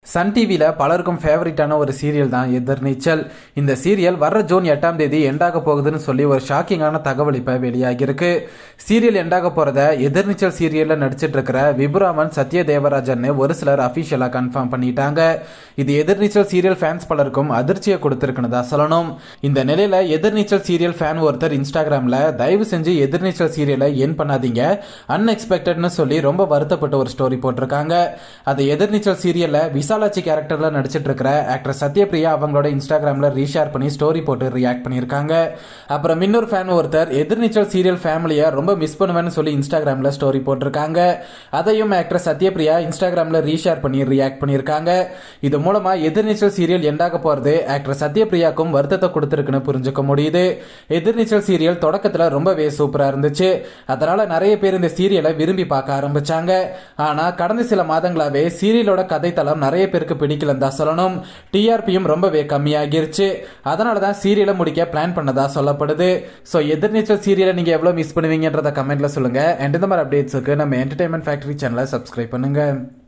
Sun டிவியில் பலருக்கும் ஃபேவரட்டான ஒரு சீரியல் தான் எதிர்நீச்சல் இந்த சீரியல் வர்ற ஜூன் எட்டாம் தேதி எண்டாக போகுதுன்னு சொல்லி ஒரு ஷாக்கிங்கான தகவல் இப்போ வெளியாகியிருக்கு சீரியல் எண்டாக போகிறத எதிர்நீச்சல் சீரியலில் நடிச்சிட்டு இருக்கிற விபுராமன் சத்ய தேவராஜன் ஒரு சிலர் அஃபிஷியலாக கன்ஃபார்ம் பண்ணிட்டாங்க இது எதிர்நீச்சல் சீரியல் ஃபேன்ஸ் பலருக்கும் அதிர்ச்சியை கொடுத்துருக்குன்னு தான் சொல்லணும் இந்த நிலையில் எதிர்நீச்சல் சீரியல் ஃபேன் ஒருத்தர் இன்ஸ்டாகிராமில் தயவு செஞ்சு எதிர்நீச்சல் சீரியலை என் பண்ணாதீங்க அன்எக்ஸ்பெக்டட்னு சொல்லி ரொம்ப வருத்தப்பட்ட ஒரு ஸ்டோரி போட்டிருக்காங்க அது எதிர்நீச்சல் சீரியல்ல விசாலாட்சி கேரக்டர்ல நடிச்சிட்டு இருக்கிற ஆக்டர் சத்யபிரியா அவங்களோட இன்ஸ்டாகிராம்ல ரீஷேர் பண்ணி ஸ்டோரி போட்டு ரியாக்ட் பண்ணியிருக்காங்க அப்புறம் இன்னொரு ஃபேன் ஒருத்தர் எதிர்நீச்சல் சீரியல் ஃபேமிலியை ரொம்ப மிஸ் பண்ணுவேன்னு சொல்லி இன்ஸ்டாகிராம்ல ஸ்டோரி போட்டிருக்காங்க அதையும் ஆக்டர் சத்யபிரியா இன்ஸ்டாகிராம்ல ரீஷேர் பண்ணி ரியாக்ட் பண்ணியிருக்காங்க இது மூலமா எதிர்நீச்சல் சீரியல் எண்டாக போறது ஆக்டர் சத்யபிரியாக்கும் வருத்தத்தை கொடுத்துருக்குன்னு புரிஞ்சுக்க முடியுது எதிர்நீச்சல் சீரியல் தொடக்கத்துல ரொம்பவே சூப்பரா இருந்துச்சு அதனால நிறைய பேர் இந்த சீரியலை விரும்பி பார்க்க ஆரம்பிச்சாங்க ஆனா கடந்த சில மாதங்களாவே சீரியலோட கதைத்தளம் நிறைய பேருக்கு பிடிக்கலன்னு தான் சொல்லணும் டிஆர்பியும் ரொம்பவே கம்மியாகிருச்சு அதனால தான் சீரியலை முடிக்க பிளான் பண்ணதா சொல்லப்படுது ஸோ எதிர்நீச்சல் சீரியலை நீங்க எவ்வளவு மிஸ் பண்ணுவீங்கன்றத கமெண்ட்ல சொல்லுங்க அண்ட் இந்த மாதிரி அப்டேட்ஸுக்கு நம்ம என்டர்டைன்மெண்ட் ஃபேக்டரி சேனலை சப்ஸ்கிரைப் பண்ணுங்க